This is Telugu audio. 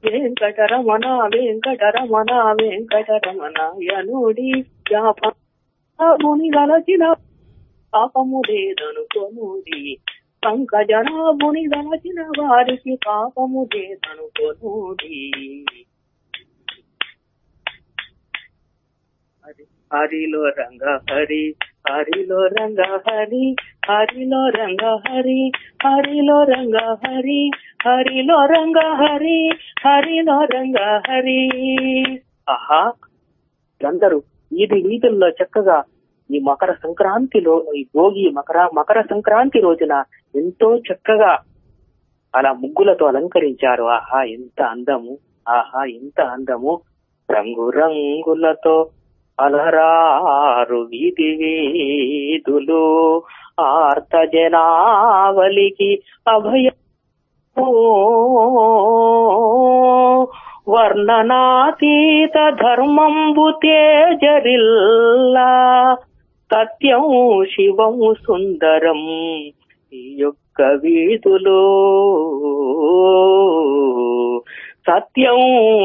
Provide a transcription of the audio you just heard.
వెంకటరమణ వెంకటరమణ వెంకటరమణ యనుడి ముని గలచిన పాపము లేదనుకొనుడి పంకజనాభుని గలచిన వారికి పాపము లేదనుకొనుడి హరి- హరిలో రంగ హరి హరిలో రంగ హరి హరిలో రంగ హరి హరిలో రంగ హరి హరిలో రంగ హరి హరిలో రంగ హరి ఆహా అందరూ వీధి వీధుల్లో చక్కగా ఈ మకర సంక్రాంతిలో ఈ భోగి మకర మకర సంక్రాంతి రోజున ఎంతో చక్కగా అలా ముగ్గులతో అలంకరించారు ఆహా ఎంత అందము ఆహా ఎంత అందము రంగు రంగులతో అలరారు వీధి వీధులు ఆర్త జనావలికి అభయ వర్ణనాతీత ధర్మంబు తేజరిల్లా సత్యం శివం సుందరం ఈ యొక్క వీధులో సత్యం